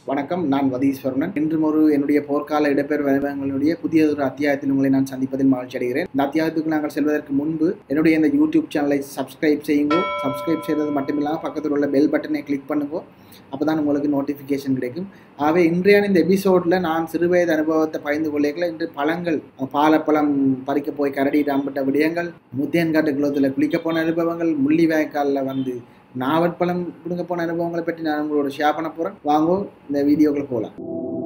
வணக்கம் நான் வதீஸ்வரனன் இன்றும் ஒரு என்னுடைய போர்க்கால இடம்பெயர் விவரங்களுடைய புதிய ஒரு அத்தியாயத்தில் உங்களை நான் சந்திப்பதில் மகிழ்ச்சி அடைகிறேன் இந்த அத்தியாயத்துக்கு நாங்கள் செல்வதற்கு முன்பு என்னுடைய இந்த யூடியூப் சேனலை சப்ஸ்கிரைப் செய்யுங்க சப்ஸ்கிரைப் செய்வது மட்டுமில்லாமல் பக்கத்தில் உள்ள பெல் பட்டனை கிளிக் பண்ணுங்க அப்போ தான் உங்களுக்கு நோட்டிஃபிகேஷன் கிடைக்கும் ஆகவே இன்றையான இந்த எபிசோடில் நான் சிறுவயது அனுபவத்தை பகிர்ந்து கொள்ளைகளை இன்று பழங்கள் பாலப்பழம் பறிக்க போய் கரடிட்டு அம்பிட்ட விடயங்கள் முத்தியன்காட்டு குளத்தில் குளிக்க போன அனுபவங்கள் முள்ளிவாய்க்காலில் வந்து நாவற்பழம் கொடுங்க போன அனுபவங்களை பற்றி நான் உங்களோட ஷேர் பண்ண போகிறேன் வாங்கோ இந்த வீடியோக்குள்ள போகலாம்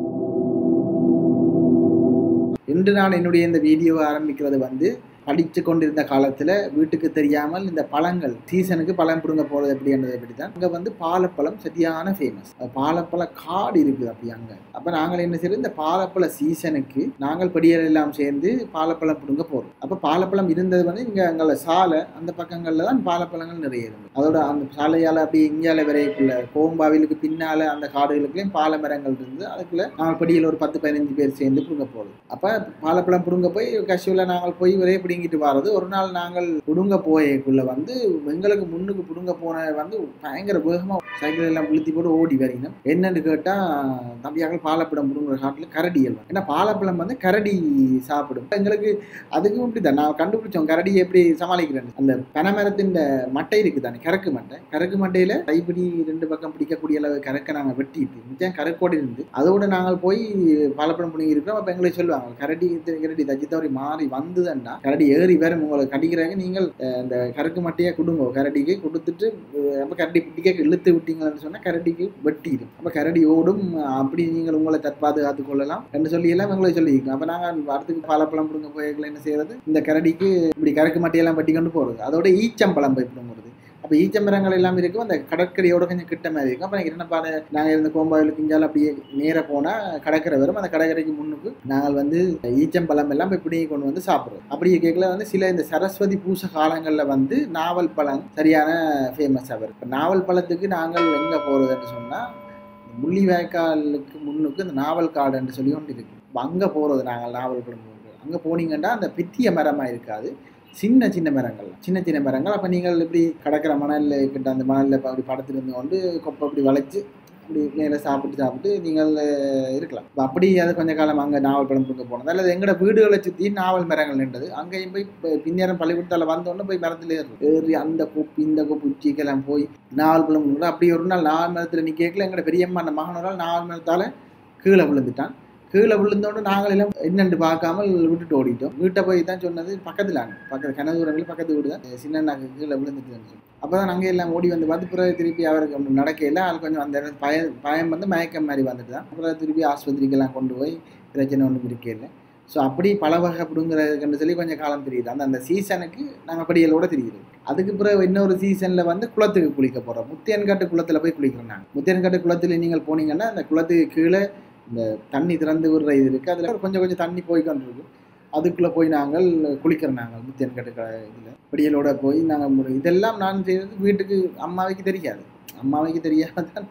இன்று நான் என்னுடைய இந்த வீடியோவை ஆரம்பிக்கிறது வந்து படித்து கொண்டிருந்த காலத்தில் வீட்டுக்கு தெரியாமல் இந்த பழங்கள் சீசனுக்கு பழம் பிடுங்க போகிறது எப்படின்றதை பற்றி தான் அங்கே வந்து பாலப்பழம் சரியான ஃபேமஸ் பாலப்பழ காடு இருக்குது அப்படி அங்கே அப்போ நாங்கள் என்ன செய்யறது இந்த பாலப்பழ சீசனுக்கு நாங்கள் படியல் எல்லாம் சேர்ந்து பாலப்பழம் பிடுங்க போகிறோம் அப்போ பாலப்பழம் இருந்தது வந்து இங்கே அங்கே சாலை அந்த பக்கங்களில் தான் பாலப்பழங்கள் நிறைய இருந்தது அதோட அந்த சாலையால் அப்படி இந்தியாவில் விரைக்குள்ள கோம்பாவிலுக்கு பின்னால் அந்த காடுகளுக்குள்ளேயும் பால மரங்கள் இருந்து அதுக்குள்ள நாங்கள் படியில் ஒரு பத்து பதினஞ்சு பேர் சேர்ந்து பிடுங்க போகிறோம் அப்போ பாலப்பழம் பிடுங்க போய் கஷ்டியில் நாங்கள் போய் ஒரே பிடுங்கிட்டு வர்றது ஒரு நாள் நாங்கள் பிடுங்க போயக்குள்ள வந்து எங்களுக்கு முன்னுக்கு பிடுங்க போன வந்து பயங்கர வேகமாக சைக்கிள் எல்லாம் விழுத்தி போட்டு ஓடி வரீங்க என்னன்னு கேட்டால் தம்பியாக பாலப்பழம் பிடுங்குற காட்டில் கரடிகள் ஏன்னா பாலப்பழம் வந்து கரடி சாப்பிடும் எங்களுக்கு அதுக்கும் இப்படி தான் நான் கண்டுபிடிச்சோம் கரடியை எப்படி சமாளிக்கிறேன் அந்த பனைமரத்தின் மட்டை இருக்குது தானே கறக்கு மட்டை கறக்கு மட்டையில் கைப்பிடி ரெண்டு பக்கம் பிடிக்கக்கூடிய அளவு கறக்க நாங்கள் வெட்டிட்டு மிச்சம் கறக்கோடி இருந்து அதோட நாங்கள் போய் பாலப்பழம் பிடிங்கி இருக்கிறோம் அப்போ எங்களுக்கு சொல்லுவாங்க கரடி கரடி தஜித்தவரி மாறி வந்ததுன்னா கரடி ஏறி வேற உங்களை கடிக்கிறாங்க நீங்கள் இந்த கறக்கு மட்டையை கொடுங்க கரடிக்கு கொடுத்துட்டு அப்போ கரடி பிடிக்க இழுத்து விட்டீங்கன்னு சொன்னால் கரடிக்கு வெட்டிடும் அப்போ கரடி ஓடும் அப்படி நீங்கள் உங்களை தற்பாதுகாத்து கொள்ளலாம் என்று சொல்லி எல்லாம் எங்களை சொல்லியிருக்கோம் அப்போ நாங்கள் வாரத்துக்கு பாலப்பழம் பிடுங்க போய்களை என்ன செய்யறது இந்த கரடிக்கு இப்படி கறக்கு மட்டையெல்லாம் வெட்டி கொண்டு போகிறது அதோட ஈச்சம்பழம் போய் பிடுங்குறது அப்போ ஈச்சமரங்கள் எல்லாம் இருக்கும் அந்த கடற்கரையோட கொஞ்சம் கிட்ட மாதிரி இருக்கும் அப்போ என்ன பாரு நாங்கள் இருந்த கோம்பாவிலுக்கு இஞ்சால் அப்படியே நேராக போனால் கடற்கரை வரும் அந்த கடற்கரைக்கு முன்னுக்கு நாங்கள் வந்து ஈச்சம்பழம் எல்லாம் இப்படி கொண்டு வந்து சாப்பிட்றோம் அப்படியே கேட்கல வந்து சில இந்த சரஸ்வதி பூச காலங்களில் வந்து நாவல் பழம் சரியான ஃபேமஸ் ஆகும் இப்போ நாவல் பழத்துக்கு நாங்கள் எங்கே போகிறதுன்னு சொன்னால் முள்ளிவாய்க்காலுக்கு முன்னுக்கு இந்த நாவல் காடுன்னு சொல்லி ஒன்று இருக்குது அங்கே போகிறது நாங்கள் நாவல் பழம் அங்கே போனீங்கன்னா அந்த பித்திய மரமாக இருக்காது சின்ன சின்ன மரங்கள் சின்ன சின்ன மரங்கள் அப்போ நீங்கள் இப்படி கடற்கிற மணலில் கிட்ட அந்த மணலில் அப்படி படத்துலேருந்து கொண்டு கொப்பை அப்படி வளைச்சு அப்படி மேலே சாப்பிட்டு சாப்பிட்டு நீங்கள் இருக்கலாம் இப்போ அப்படி அது கொஞ்ச காலம் அங்கே நாவல் படம் கொடுக்க போனது அல்லது எங்களோட வீடுகளை சுற்றி நாவல் மரங்கள் நின்றது அங்கேயும் போய் பின்னேரம் பள்ளிக்கூடத்தில் வந்தோடனே போய் மரத்தில் ஏறி ஏறி அந்த கொப்பு இந்த கொப்பு உச்சிக்கெல்லாம் போய் நாவல் பழம் கூட அப்படி ஒரு நாள் நாவல் மரத்தில் நீ கேட்கல எங்களோட பெரியம்மா அந்த மகன் ஒரு நாள் நாவல் மரத்தால் கீழே விழுந்துட்டான் கீழே விழுந்தோன்னு நாங்கள் எல்லாம் என்னென்று பார்க்காமல் விட்டுட்டு ஓடிட்டோம் வீட்டை போய் தான் சொன்னது பக்கத்தில் அங்கே பக்கத்து கனதூரங்கள் பக்கத்து வீடு தான் சின்ன நாங்கள் கீழே விழுந்துட்டு சொல்லி அப்போ தான் நாங்கள் எல்லாம் ஓடி வந்து பார்த்து பிறகு திருப்பி அவருக்கு நடக்கையில் அது கொஞ்சம் அந்த இடத்துல பய பயம் வந்து மயக்கம் மாதிரி வந்துட்டு தான் அப்புறம் திருப்பி ஆஸ்பத்திரிக்கெல்லாம் கொண்டு போய் பிரச்சனை ஒன்றும் இருக்கையில் ஸோ அப்படி பல வகை பிடுங்குறதுக்குன்னு சொல்லி கொஞ்சம் காலம் தெரியுது அந்த அந்த சீசனுக்கு நாங்கள் படியலோட தெரியுது அதுக்கு பிறகு இன்னொரு சீசனில் வந்து குளத்துக்கு குளிக்க போகிறோம் முத்தியன்காட்டு குளத்தில் போய் குளிக்கிறோம் நாங்கள் முத்தியன்காட்டு குளத்தில் நீங்கள் போனீங்கன்னா அந்த குளத்துக்கு கீழே இந்த தண்ணி திறந்து விடுற இது இருக்குது அதில் கொஞ்சம் கொஞ்சம் தண்ணி போய் கொண்டிருக்கு அதுக்குள்ளே போய் நாங்கள் குளிக்கிறோம் நாங்கள் முத்தியன் கட்டுக்கிற இதில் படியலோட போய் நாங்கள் இதெல்லாம் நான் செய்கிறது வீட்டுக்கு அம்மாவைக்கு தெரியாது அம்மாவைக்கு தெரியாத தான்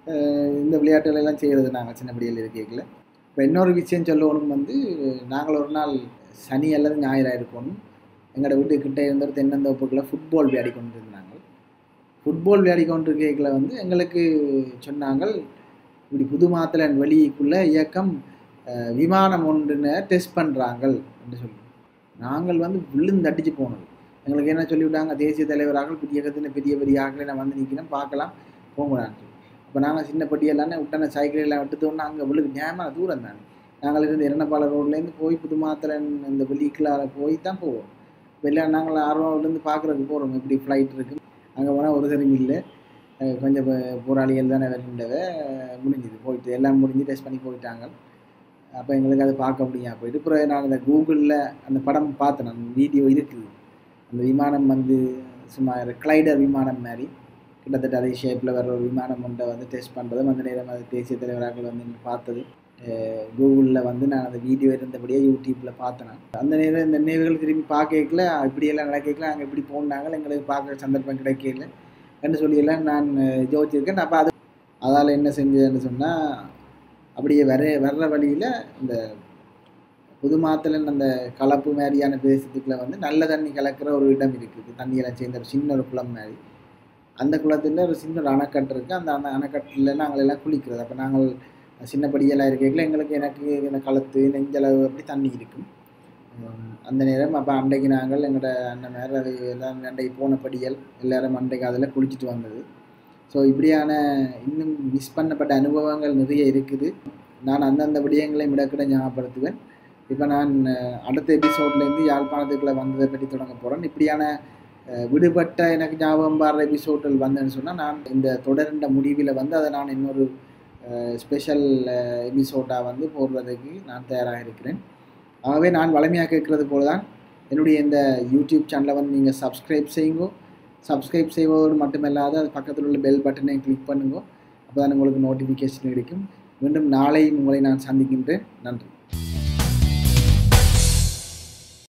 இந்த விளையாட்டுகள் எல்லாம் செய்கிறது நாங்கள் சின்ன படியில் இருக்கையில் இப்போ இன்னொரு விஷயம் சொல்லணும் வந்து நாங்கள் ஒரு நாள் சனி அல்லது ஞாயிறாக இருக்கணும் எங்களோட வீட்டுக்கிட்ட இருந்த ஒரு தென்னந்தோப்புக்குள்ளே ஃபுட்பால் விளையாடி கொண்டு இருந்தாங்க ஃபுட்பால் விளையாடி கொண்டு இருக்கையில் வந்து எங்களுக்கு சொன்னாங்க இப்படி புது மாத்தலன் வெளிக்குள்ளே இயக்கம் விமானம் ஒன்றுன்னு டெஸ்ட் பண்ணுறாங்கள் என்று சொல்லி நாங்கள் வந்து விழுந்து அடித்து போனது எங்களுக்கு என்ன சொல்லிவிட்டாங்க தேசிய தலைவராக இயக்கத்தின் பெரிய பெரிய ஆக்களை நான் வந்து நிற்கிறேன் பார்க்கலாம் போங்கடான்னு சொல்லி அப்போ நாங்கள் சின்ன பட்டியெல்லாம் விட்டான சைக்கிள் எல்லாம் விட்டுத்தோன்னா அங்கே விழுக்கு நியாயமான தூரம் தானே நாங்கள் இருந்து இரண்டப்பாள ரோட்லேருந்து போய் புது மாத்தலன் இந்த வெளிக்குள்ளார போய் தான் போவோம் வெளியே நாங்கள் ஆர்வம்லேருந்து பார்க்குறதுக்கு போகிறோம் இப்படி ஃப்ளைட் இருக்குது அங்கே போனால் ஒரு தரம் இல்லை கொஞ்சம் போராளிகள் தானே வருகின்றத முடிஞ்சுது போயிட்டு எல்லாம் முடிஞ்சு டெஸ்ட் பண்ணி போயிட்டாங்க அப்போ எங்களுக்கு அதை பார்க்க முடியாது போயிட்டு அப்புறம் நான் அந்த கூகுளில் அந்த படம் பார்த்தேன் அந்த வீடியோ இருக்குது அந்த விமானம் வந்து சும்மா கிளைடர் விமானம் மாதிரி கிட்டத்தட்ட அதே ஷேப்பில் வர ஒரு விமானம் ஒன்றை வந்து டெஸ்ட் பண்ணுறதும் அந்த நேரம் அது தேசிய தலைவராக வந்து பார்த்தது கூகுளில் வந்து நான் அந்த வீடியோ இருந்தபடியே யூடியூப்பில் பார்த்தேன் அந்த நேரம் இந்த நினைவுகள் திரும்பி பார்க்கல இப்படியெல்லாம் நடக்கல அங்கே இப்படி போனாங்க எங்களுக்கு பார்க்குற சந்தர்ப்பம் கிடைக்கல என்று சொல்லியெல்லாம் நான் ஜோதிச்சிருக்கேன் அப்போ அது அதால் என்ன செஞ்சேன்னு சொன்னால் அப்படியே வர வர்ற வழியில் இந்த புது மாத்தலன் அந்த கலப்பு மாதிரியான பிரதேசத்துக்குள்ள வந்து நல்ல தண்ணி கலக்கிற ஒரு இடம் இருக்குது தண்ணியெல்லாம் சேர்ந்த ஒரு சின்ன ஒரு குளம் மாதிரி அந்த குளத்தில் ஒரு சின்ன ஒரு அணைக்கட்டு இருக்குது அந்த அந்த அணைக்கட்டில் நாங்கள் எல்லாம் குளிக்கிறது அப்போ நாங்கள் சின்ன படியெல்லாம் இருக்கையில் எங்களுக்கு எனக்கு இந்த களத்து நெஞ்சளவு அப்படி தண்ணி இருக்கும் உம், அந்த நேரம் அப்போ அன்றைக்கு நாங்கள் எங்களோட அண்ணன் மேலே அது எல்லாம் அன்றைக்கு போன படியல் எல்லாரும் அன்றைக்கு அதில் குளிச்சுட்டு வந்தது ஸோ இப்படியான இன்னும் மிஸ் பண்ணப்பட்ட அனுபவங்கள் நிறைய இருக்குது நான் அந்தந்த விடயங்களை விடக்கிட ஞாபகப்படுத்துவேன் இப்போ நான் அஹ், அடுத்த எபிசோட்லேருந்து யாழ்ப்பாணத்துக்குள்ளே வந்ததை பற்றி தொடங்க போகிறேன் இப்படியான அஹ், விடுபட்ட எனக்கு ஞாபகம் பாடுற எபிசோட்கள் வந்தேன்னு சொன்னால் நான் இந்த தொடர்ந்த முடிவில் வந்து அதை நான் இன்னொரு ஸ்பெஷல் எபிசோடாக வந்து போடுறதுக்கு நான் தயாராக இருக்கிறேன் ஆகவே நான் வளமையாக கேட்கறது போல தான் என்னுடைய இந்த யூடியூப் சேனலை வந்து நீங்கள் சப்ஸ்கிரைப் செய்யுங்க சப்ஸ்கிரைப் செய்வதோடு மட்டுமல்லாது அது பக்கத்தில் உள்ள பெல் பட்டனை கிளிக் பண்ணுங்க அப்போ தான் உங்களுக்கு நோட்டிஃபிகேஷன் கிடைக்கும் மீண்டும் நாளை உங்களை நான் சந்திக்கின்றேன் நன்றி